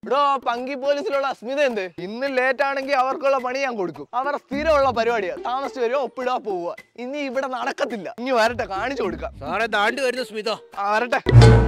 എടോ പങ്കി പോലീസിലുള്ള അസ്മിത എന്ത് ഇന്ന് ലേറ്റ് ആണെങ്കിൽ അവർക്കുള്ള പണി ഞാൻ കൊടുക്കും അവർ സ്ഥിരമുള്ള പരിപാടിയാ താമസിച്ച് വരുമോ ഒപ്പിടുക പോവുക ഇനി ഇവിടെ നടക്കത്തില്ല ഇനി വരട്ടെ കാണിച്ചു കൊടുക്കാം സാറേ താണ്ടി വരുന്നു സ്മിത ആ വരട്ടെ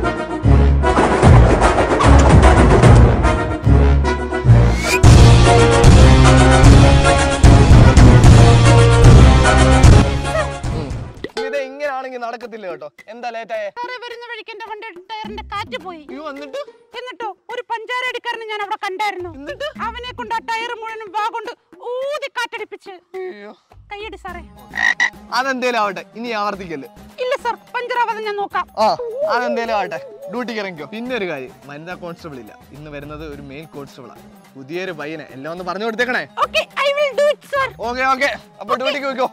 ഉം. സ്മിത ഇങ്ങനാണെങ്കിൽ നടക്കത്തില്ല കേട്ടോ എന്താ ലേറ്റായേ സാറേ വരുന്ന വഴിക്ക് എന്റെ വണ്ടി ടയറിന്റെ കാറ്റ് പോയി അയ്യോ എന്നിട്ട് എന്നിട്ടോ ഒരു പഞ്ചാരടിക്കാരനെ ഞാൻ അവിടെ കണ്ടായിരുന്നു എന്നിട്ട് അവനെ കൊണ്ട് ആ ടയർ മുഴുവനും വാ കൊണ്ട് ഊതി കാറ്റടിപ്പിച്ച് അയ്യോ കൈയടി സാറേ അതെന്തേലും ആവട്ടെ ഇനി ആവർത്തിക്കല്ലേ ഇല്ല സാർ പഞ്ചറാവാതെ ഞാൻ നോക്കാം ആ അതെന്തേലും ആവട്ടെ ഡ്യൂട്ടിക്ക് ഇറങ്ങിക്കോ പിന്നെ ഒരു കാര്യം വനിതാ കോൺസ്റ്റബിൾ ഇല്ല ഇന്ന് വരുന്നത് ഒരു മെയിൽ കോൺസ്റ്റബിളാണ് പുതിയൊരു പയ്യനെ എല്ലാം ഒന്ന് പറഞ്ഞു കൊടുത്തേക്കണേ okay I will do it sir okay okay അപ്പൊ ഡ്യൂട്ടിക്ക് വെക്കോ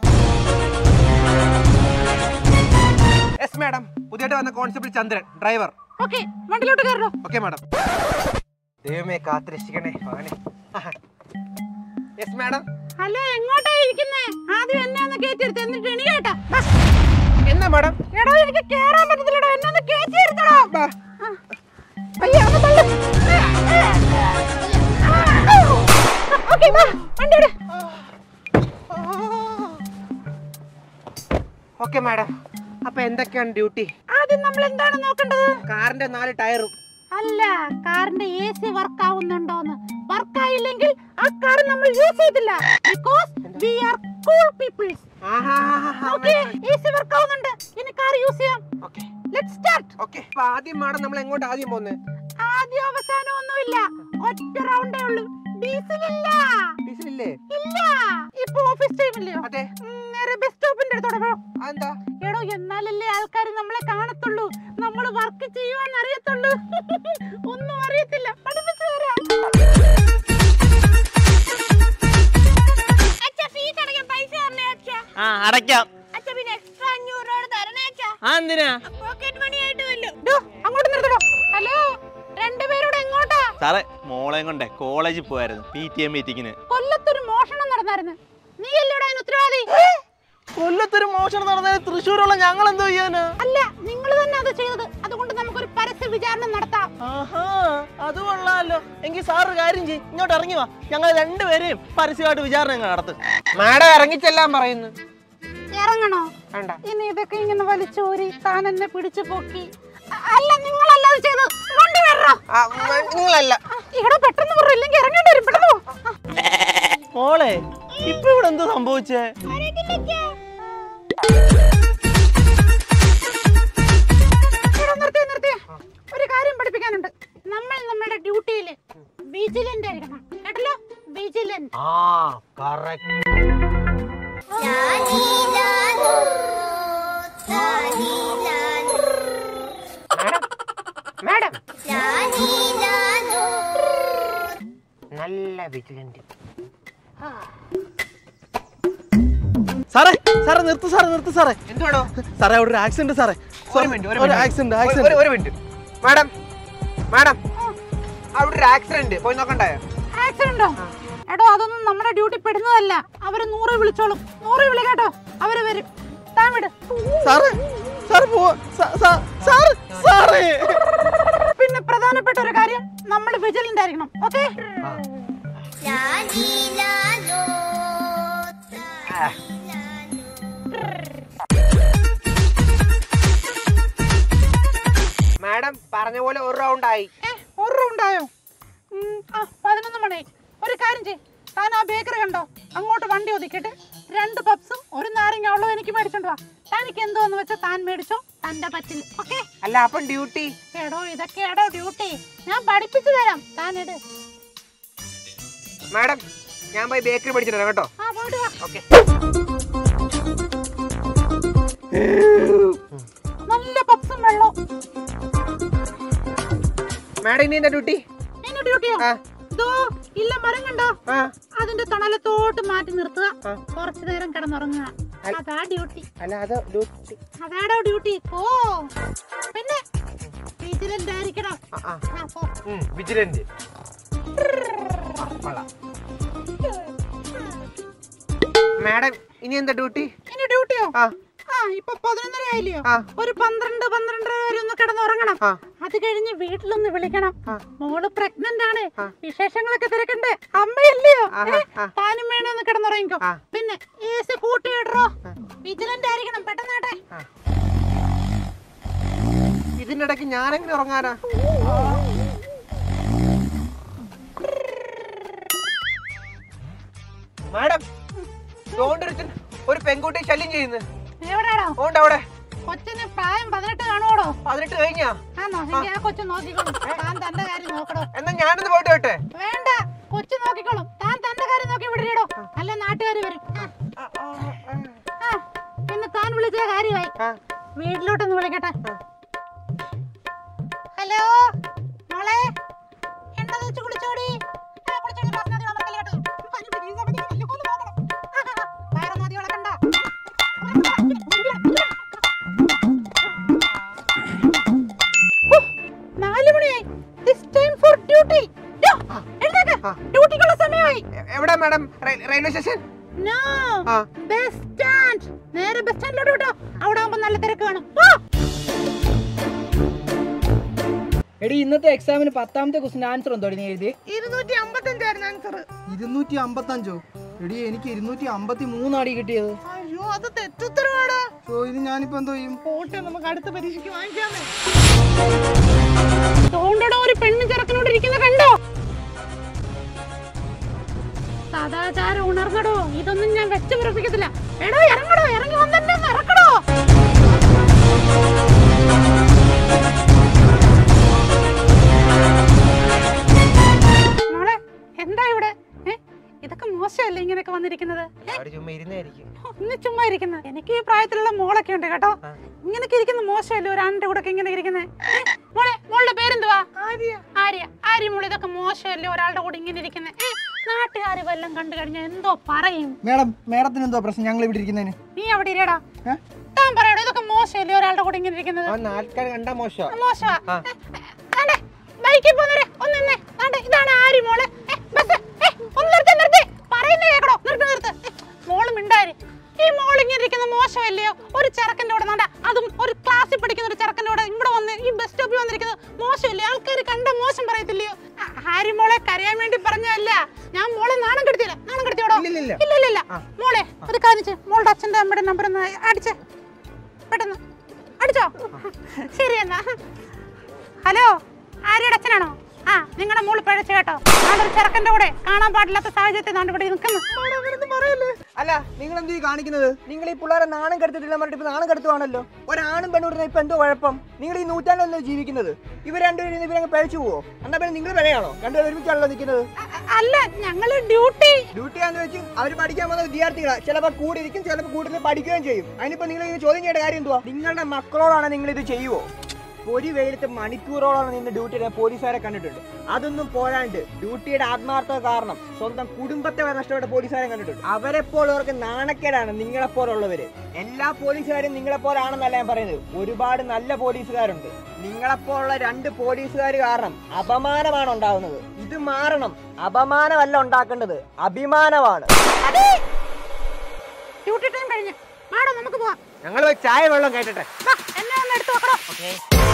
യെസ് മാഡം പുതിയതായിട്ട് വന്ന കോൺസ്റ്റബിൾ ചന്ദ്രൻ ഡ്രൈവർ ഓക്കെ വണ്ടിയിലോട്ട് കയറോ ഓക്കെ മാഡം ദൈവമേ കാത്തിരക്ഷിക്കണേ ഭഗവാനെ യെസ് മാഡം ഹലോ എങ്ങോട്ടാ ഇരിക്കുന്നേ ആദ്യം എന്നെ ഒന്ന് കയറ്റിയെടുത്ത് എന്നിട്ട് എണി കേട്ടാ എന്നാ മാഡം എടോ എനിക്ക് കേറാൻ പറ്റത്തില്ലടോ എന്നെ ഒന്ന് കയറ്റിയെടുത്തടോ അയ്യോ ഒന്ന് തള്ളു ഓക്കെ വാ വണ്ടി വിട് ഓക്കെ മാഡം അപ്പൊ എന്തൊക്കെയാണ് ഡ്യൂട്ടി ആദ്യം നമ്മൾ എന്താണ് നോക്കേണ്ടത് കാറിന്റെ നാല് ടയറും അല്ല കാറിന്റെ എ സി വർക്ക് ആവുന്നുണ്ടോന്ന് വർക്ക് ആയില്ലെങ്കിൽ ആ കാർ നമ്മൾ യൂസ് ചെയ്തില്ല because we are cool peoples okay A C work ആവുന്നുണ്ട് ഇനി കാർ യൂസ് ചെയ്യാം ഓക്കെ ലെറ്റ് സ്റ്റാർട്ട് ഓക്കെ അപ്പൊ ആദ്യം മാഡം നമ്മൾ എങ്ങോട്ട് ആദ്യം പോകുന്നത് ആദ്യം അവസാനം ഒന്നുമില്ല ഒറ്റ റൗണ്ടേ ഉള്ളൂ ഡീസൽ ഇല്ല ഡീസലില്ലേ ഇല്ല ഇപ്പൊ ഓഫീസ് ടൈം ഇല്ലയോ അതെ ഉം, നേരെ ബസ് സ്റ്റോപ്പിന്റെ അടുത്തോടെ പോ അതെന്താ എടോ എന്നാലല്ലേ ആൾക്കാർ നമ്മളെ കാണത്തുള്ളൂ നമ്മൾ വർക്ക് ചെയ്യുവാൻ അറിയത്തുള്ളൂ ഒന്നും അറിയത്തില്ല പഠിപ്പിച്ചു തരാം ആ അടയ്ക്കാം ആ എന്തിനാ ഡോ, അങ്ങോട്ട് നിർത്തടോ ഹലോ രണ്ടുപേരോട് എങ്ങോട്ടാ സാറേ മോളെയും കൊണ്ടേ കോളേജിൽ പോയായിരുന്നു പി ടി എം മീറ്റിങ്ങിന് കൊല്ലത്തൊരു മോഷണം നടന്നായിരുന്നു നീ അല്ലേടാ അതിന് ഉത്തരവാദി കൊല്ലത്തൊരു മോഷണം നടന്നത് തൃശ്ശൂരുള്ള ഞങ്ങൾ എന്തോ ചെയ്യാനാ അല്ല നിങ്ങൾ തന്നെ അത് ചെയ്തത് അതുകൊണ്ട് നമുക്കൊരു പരസ്യ വിചാരണ നടത്താം ആഹാ അത് കൊള്ളാലോ എങ്കിൽ സാറ് കാര്യം ചെയ്യും ഇങ്ങോട്ട് ഇറങ്ങി വാ ഞങ്ങൾ രണ്ടുപേരെയും പരസ്യമായിട്ട് വിചാരണ ഞങ്ങൾ നടത്തും മാഡം ഇറങ്ങിച്ചെല്ലാം പറയുന്നു ഇറങ്ങണോ വേണ്ട ഇനി ഇതൊക്കെ ഇങ്ങനെ വലിച്ചൂരി താൻ എന്നെ പിടിച്ചു പൊക്കി അ- അല്ല നിങ്ങളല്ലാതെ ചെയ്തത് വണ്ടി വരണോ ആ, മ- നിങ്ങളല്ല ഇവിടെ പെട്ടെന്ന് പറ ഇല്ലെങ്കിൽ ഇറങ്ങേണ്ടി വരും പെട്ടെന്ന് പോ. ആ. മോളെ ഇപ്പൊ ഇവിടെ എന്തോ സംഭവിച്ചേ എടാ, നിർത്തിയേ, നിർത്തിയേ. ഒരു കാര്യം പഠിപ്പിക്കാനുണ്ട് നമ്മൾ നമ്മുടെ ഡ്യൂട്ടിയിൽ വിജിലന്റ് ആയിരിക്കണം കേട്ടല്ലോ വിജിലന്റ് ആ കറക്റ്റ് മാഡം നല്ല വിജിലന്റ് സാറേ സാറേ നിർത്ത് സാറേ നിർത്ത് സാറേ എന്തുവാടോ സാറേ അവിടെ ഒരു ആക്സിഡന്റ് സാറേ ഒരു മിനിറ്റ് ഒരു ഒരു മിനിറ്റ് ആക്സിഡന്റ് ഒരു- ആക്സിഡന്റ് ഒരു- ഒരു മിനിറ്റ് മാഡം മാഡം അവിടെ ഒരു ആക്സിഡന്റ് പോയി നോക്കണ്ടായോ ആക്സിഡന്റോ എടോ അതൊന്നും നമ്മുടെ ഡ്യൂട്ടി പെടുന്നതല്ല അവര് നൂറ് വിളിച്ചോളും നൂറ് വിളി കേട്ടോ അവര് വരും താൻ വിട് സാറേ സാറ് പോവാ സാ- സാ- സാറ് സാറേ പിന്നെ പ്രധാനപ്പെട്ട ഒരു കാര്യം നമ്മൾ വിജിലന്റ് ആയിരിക്കണം ഓക്കെ മാഡം പറഞ്ഞ പോലെ ഒരു റൗണ്ട് ആയി ഒരു റൗണ്ടായോ ആ പതിനൊന്ന് മണി ഒരു കാര്യം ചെയ് താൻ ആ ബേക്കറി കണ്ടോ അങ്ങോട്ട് വണ്ടി ഒതുക്കിയിട്ട് രണ്ട് പപ്സും ഒരു നാരങ്ങ വെള്ളവും എനിക്ക് മേടിച്ചോണ്ട് വാ തനിക്ക് എന്തോന്ന് വെച്ചാൽ താൻ മേടിച്ചോ തന്റെ പറ്റില്ല ഓക്കെ അല്ല അപ്പം ഡ്യൂട്ടി എടോ ഇതൊക്കെയാടോ ഡ്യൂട്ടി ഞാൻ പഠിപ്പിച്ചു തരാം താൻ ഇട് മാഡം ഞാൻ പോയി ബേക്കറി പഠിച്ചിട്ട് വരാം കേട്ടോ ആ പോയിട്ട് വാ ഓക്കെ നല്ല പപ്സും വെള്ളവും മാഡം ഇനി എന്താ ഡ്യൂട്ടി എന്നെ ഡ്യൂട്ടിയോ ആ ഇതോ ഇല്ല മരം കണ്ടോ ആ അതിന്റെ തണലത്തോട്ട് മാറ്റി നിർത്തുക ആ. കുറച്ചു നേരം കിടന്നുറങ്ങുക അതാ ഡ്യൂട്ടി അല്ല അത് ഡ്യൂട്ടി അതാടോ ഡ്യൂട്ടി ഓ പിന്നെ വിജിലന്റ് ആയിരിക്കണം ആ ആ ആ, പോ. വിജിലന്റ് മാഡം ഇനി എന്താ ഡ്യൂട്ടി ഇനി ഡ്യൂട്ടിയോ ആ ആ ഇപ്പൊ പതിനൊന്നര ആയില്ലയോ ആ. ഒരു പന്ത്രണ്ട് പന്ത്രണ്ടര വരെ ഒന്ന് കിടന്നുറങ്ങണം ആ. അത് കഴിഞ്ഞ് വീട്ടിലൊന്ന് വിളിക്കണം ആ. മോള് പ്രഗ്നന്റ് ആണ് ആ. വിശേഷങ്ങളൊക്കെ തിരക്കണ്ടേ അമ്മയല്ലയോ ആഹാ, ഏ? ആ. താനും വേണം ഒന്ന് കിടന്നുറങ്ങിക്കോ ആ. പിന്നെ എ സി കൂട്ടിയിടറോ വിജിലന്റ് ആയിരിക്കണം പെട്ടെന്നാട്ടെ ഇതിന്റെ ഇടയ്ക്ക് ഞാനെങ്ങനെ ഉറങ്ങാനാ മാഡം തോണ്ടൊരുത്തൻ ഒരു പെൺകുട്ടി ശല്യം ചെയ്യുന്നു എവിടെയാണോ ഓണ്ട് അവിടെ കൊച്ചിന് പ്രായം പതിനെട്ട് കാണുവോടോ പതിനെട്ട് കഴിഞ്ഞാ ആണോ എങ്കിൽ ആ കൊച്ചു നോക്കിക്കോളും താൻ തന്റെ കാര്യം നോക്കടോ എന്നാ ഞാനൊന്ന് പോയിട്ട് വരട്ടെ വേണ്ട കൊച്ചു നോക്കിക്കോളും താൻ തന്റെ കാര്യം നോക്കി വിടരിടോ അല്ല നാട്ടുകാർ വരും ആ. ആ, പിന്നെ താൻ വിളിച്ച കാര്യമായി ആ. വീട്ടിലോട്ടൊന്ന് വിളിക്കട്ടെ ഹലോ മോളെ എണ്ണ തേച്ച് കുളിച്ചോടി ആ, കുളിച്ചോടി, ഗ്ലാസ് നദി വളർക്കല്ലേ കേട്ടോ. പനി പിടിക്കുന്ന സമയത്ത് വലിയ കൊന്ന് നോക്കണം. ആ, ആ, ആ, വയറ് നദി വളക്കണ്ട. ഹോ, നാല് മണിയായി This time for duty. ഡോ, എഴുന്നേക്ക്. ആ. ഡ്യൂട്ടിക്കുള്ള സമയമായി എ- എവിടാ മാഡം റെയിൽവേ സ്റ്റേഷൻ നോ ആ. ബസ് സ്റ്റാൻഡ് നേരെ ബസ് സ്റ്റാൻഡിലോട്ട് വിട്ടോ അവിടെ ആവുമ്പോ നല്ല തിരക്ക് കാണും ആ. എടി ഇന്നത്തെ എക്സാമിന് പത്താമത്തെ ക്വസ്റ്റിന്റെ ആൻസർ എന്തോ നീ എഴുതി ഇരുന്നൂറ്റി അമ്പത്തഞ്ചായിരുന്നു ആൻസർ ഇരുന്നൂറ്റി അമ്പത്തഞ്ചോ എടി എനിക്ക് ഇരുന്നൂറ്റി അമ്പത്തി മൂന്നാടി കിട്ടിയത് അയ്യോ അത് തെറ്റുത്തരവാടാ സോ ഇത് ഞാനിപ്പോ എന്തോ ചെയ്യും പോട്ടെ നമുക്ക് അടുത്ത പരീക്ഷയ്ക്ക് വാങ്ങിക്കാമേ തോണ്ടടോ ഒരു പെണ്ണ് ചെറുക്കനോട് ഇരിക്കുന്ന കണ്ടോ സദാചാരം ഉണർന്നടോ ഇതൊന്നും ഞാൻ വെച്ച് പിറപ്പിക്കത്തില്ല എടോ ഇറങ്ങടോ ഇറങ്ങി വന്നെ ഇറക്കടോ മോളെ എന്താ ഇവിടെ ഏ? ഇതൊക്കെ മോശമല്ലേ ഇങ്ങനെയൊക്കെ വന്നിരിക്കുന്നത് അവിടെ ചുമ്മാ ഇരുന്നായിരിക്കും ഇന്ന് ചുമ്മാ ഇരിക്കുന്നത് എനിക്ക് ഈ പ്രായത്തിലുള്ള മോളൊക്കെ ഉണ്ട് കേട്ടോ ആ. ഇങ്ങനൊക്കെ ഇരിക്കുന്ന മോശമല്ലേ ഒരാണിന്റെ കൂടെ ഒക്കെ ഇങ്ങനെ ഇരിക്കുന്നത് മോളെ മോളുടെ പേരെന്തുവാ ആര്യ ആര്യ ആര്യ മോളെ ഇതൊക്കെ മോശമല്ലേ ഒരാളുടെ കൂടെ ഇങ്ങനെ ഇരിക്കുന്നത് നാട്ടുകാർ വല്ലതും കണ്ടു കഴിഞ്ഞാൽ എന്തോ പറയും മേഡം മേഡത്തിന് എന്തോ പ്രശ്നം ഞങ്ങൾ ഇവിടെ ഇരിക്കുന്നതിന് നീ അവിടെ ഇരടാ ഏ? താൻ പറയടോ ഇതൊക്കെ മോശമല്ലേ ഒരാളുടെ കൂടെ ഇങ്ങനെ ഇരിക്കുന്നത് ആ നാട്ടുകാർ കണ്ടാ മോശമാ മോശമാ ആ. ആണ്ടെ, ബൈക്കിൽ പോകുന്നവരെ ഒന്ന് നിന്നേ ആണ്ടെ, ഇതാണ് ആര്യ മോളെ ഏ, ബസ് ഏ, ഒന്ന് നിർത്തി നിർത്തി പറയുന്ന കേക്കടോ നിർത്തി നിർത്ത് ഏ, മോള് മിണ്ടാരി ഈ മോൾ ഇങ്ങനെ ഇരിക്കുന്ന മോശമല്ലയോ ഒരു ചെറുക്കൻ്റെ കൂടെ നണ്ട അതും ഒരു ക്ലാസ്സിൽ പഠിക്കുന്ന ഒരു ചെറുക്കൻ്റെ കൂടെ ഇവിടെ വന്ന് ഈ ബസ് സ്റ്റോപ്പിൽ വന്നിരിക്കുന്നത് മോശമല്ലേ ആൾക്കാർ കണ്ട മോശം പറയത്തില്ലയോ ആ, ഹാരി മോളെ കരയാൻ വേണ്ടി പറഞ്ഞതല്ല ഞാൻ മോളെ നാണം കെടുത്തില്ല നാണം കെടുത്തിയോടോ ഇല്ലില്ലില്ല. ഇല്ല ഇല്ല ഇല്ല മോളെ ഒരു കാര്യം ചെയ്യ്. മോളുടെ അച്ഛൻ്റെ അമ്മയുടെ നമ്പർ ഒന്ന് അടിച്ചേ പെട്ടെന്ന് അടിച്ചോ ശരി എന്നാ ഹലോ ആര്യയുടെ അച്ഛനാണോ ആ നിങ്ങളുടെ മോള് പിഴച്ചു കേട്ടോ ആണ്ടൊരു ചെറുക്കന്റെ കൂടെ കാണാൻ പാടില്ലാത്ത സാഹചര്യത്തിൽ നാണ്ട് ഇവിടെ നിൽക്കുന്നു അല്ല നിങ്ങൾ എന്ത് ഈ കാണിക്കുന്നത് നിങ്ങൾ ഈ പിള്ളേരെ നാണം കെടുത്തിട്ടില്ല പറഞ്ഞിട്ട് ഇപ്പൊ നാണം കെടുത്തുവാണല്ലോ ഒരാണും പെണ്ണൂടുന്ന ഇപ്പൊ എന്തോ കുഴപ്പം നിങ്ങൾ ഈ നൂറ്റാണ്ടിലല്ലോ ജീവിക്കുന്നത് ഇവർ രണ്ടുപേരും ഇവരങ്ങ് പഴിച്ചു പോവോ എന്നാ പിന്നെ നിങ്ങൾ പിഴയാണോ രണ്ടുപേരും ഒരുമിച്ചാണല്ലോ നിൽക്കുന്നത് അ- അ- അല്ല ഞങ്ങള് ഡ്യൂട്ടി ഡ്യൂട്ടി ആണെന്ന് വെച്ച് അവർ പഠിക്കാൻ വന്ന വിദ്യാർത്ഥികളാ ചിലപ്പോൾ കൂടെ ഇരിക്കും ചിലപ്പോൾ കൂടുതൽ പഠിക്കുകയും ചെയ്യും അതിനിപ്പോ നിങ്ങൾ ഇത് ചോദ്യം ചെയ്യേണ്ട കാര്യം എന്തുവാ നിങ്ങളുടെ മക്കളോടാണ് നിങ്ങൾ ഇത് ചെയ്യുവോ ഒരു വെയിലത്ത് മണിക്കൂറോളം നിന്ന് ഡ്യൂട്ടി ചെയ്യാൻ പോലീസുകാരെ കണ്ടിട്ടുണ്ട് അതൊന്നും പോരാണ്ട് ഡ്യൂട്ടിയുടെ ആത്മാർത്ഥത കാരണം സ്വന്തം കുടുംബത്തെ വരെ നഷ്ടപ്പെട്ട പോലീസുകാരെ കണ്ടിട്ടുണ്ട് അവരെ പോലുള്ളവർക്ക് നാണക്കേടാണ് നിങ്ങളെ പോലുള്ളവര് എല്ലാ പോലീസുകാരും നിങ്ങളെ പോലാണെന്നല്ല ഞാൻ പറയുന്നത് ഒരുപാട് നല്ല പോലീസുകാരുണ്ട് നിങ്ങളെപ്പോലുള്ള രണ്ട് പോലീസുകാർ കാരണം അപമാനമാണ് ഉണ്ടാവുന്നത് ഇത് മാറണം അപമാനമല്ല ഉണ്ടാക്കേണ്ടത് അഭിമാനമാണ് ഡ്യൂട്ടി ടൈം കഴിഞ്ഞ് മാഡം നമുക്ക് പോവാം ഞങ്ങൾ ചായ വെള്ളം കേട്ടെ വാ, എന്നെ ഒന്ന് എടുത്തു വെക്കണോ